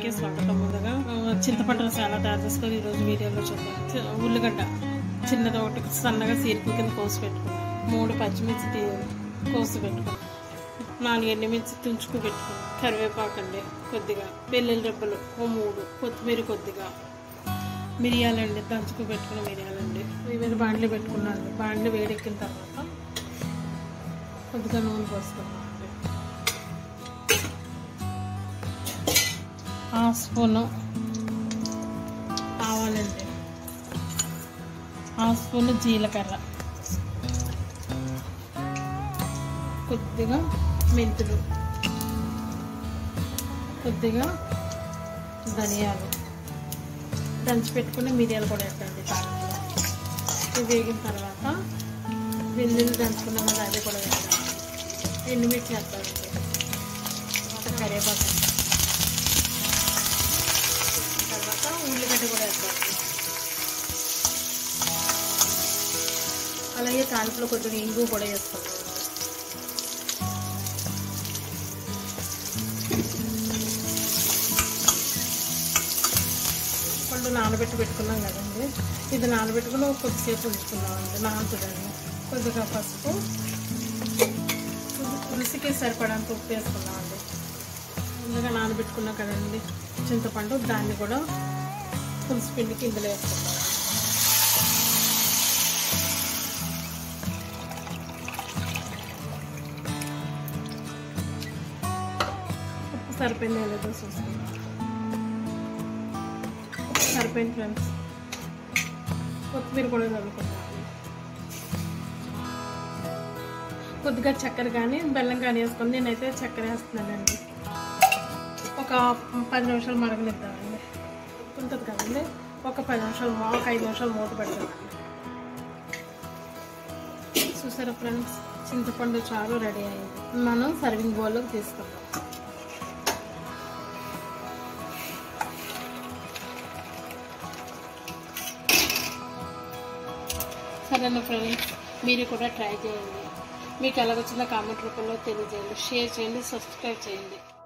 ఛానల్కి స్వాగతం ముందుగా ఆ, చింతపండు రసం ఎలా తయారు చేసుకొని ఈరోజు వీడియోలో చూద్దాం చి- ఉల్లిగడ్డ చిన్నది ఒకటి సన్నగా సీరికల కింద కోసి పెట్టుకున్నాం మూడు పచ్చిమిర్చి తీ- కోసి పెట్టుకున్నాం నాలుగు ఎండుమిర్చి తుంచుకు పెట్టుకున్నాం కరివేపాకు అండి కొద్దిగా వెల్లుల్లి రెబ్బలు ఓ మూడు కొత్తిమీర కొద్దిగా మిరియాలండి దంచుకు పెట్టుకున్న మిరియాలండి ఇవి బాండ్లు పెట్టుకున్నాను బాండ్లు వేడెక్కిన తర్వాత కొద్దిగా నూనె పోసుకున్నాం అండి హాఫ్ స్పూను ఆవాలండి హాఫ్ స్పూన్ జీలకర్ర కొద్దిగా మెంతులు కొద్దిగా ధనియాలు దంచి పెట్టుకుని మిరియాలు కూడా వేద్దండి తాళంలో ఇవి వేగిన తర్వాత వెల్లుల్లి దంచుకున్నాం కదా అది కూడా వేద్దాం ఎండుమిర్చి వేద్దామండి తర్వాత కరివేపాకు వేద్దాం. తర్వాత ఉల్లిగడ్డ కూడా వేద్దాం అలాగే తాలింపులో కొద్దిగా ఇంగు కూడా వేస్తాం పండు నానబెట్టి పెట్టుకున్నాం కదండి ఇది నానబెట్టుకుని ఒక కొద్దిసేపు ఉంచుకున్నామండి నానుతుందండి కొద్దిగా పసుపు రుచికి సరిపడంత ఉప్పు వేసుకున్నామండి ముందుగా నానబెట్టుకున్నాం కదండి చింతపండు దాన్ని కూడా పులుసు పిండికి ఇందులో వేసుకుంటాం ఉప్పు సరిపోయిందో లేదో చూసుకుందాం ఉప్పు సరిపోయింది ఫ్రెండ్స్ కొత్తిమీర కూడా చదువుకుంటాం కొద్దిగా చక్కెర కానీ బెల్లం కానీ వేసుకొని నేనైతే చక్కెర వేస్తున్నానండి ఒక పది నిమిషాలు మరగనిద్దామండి ఉంటుంది కదండి ఒక పది నిమిషాలు మూ- ఒక ఐదు నిమిషాలు మూత పెడతామండి చూసారా ఫ్రెండ్స్ చింతపండు చారు రెడీ అయింది మనం సర్వింగ్ బౌల్లోకి తీసుకుందాం సరేనా ఫ్రెండ్స్ మీరు కూడా ట్రై చేయండి మీకు ఎలాగొచ్చిందో కామెంట్ రూపంలో తెలియజేయండి షేర్ చేయండి సబ్స్క్రైబ్ చేయండి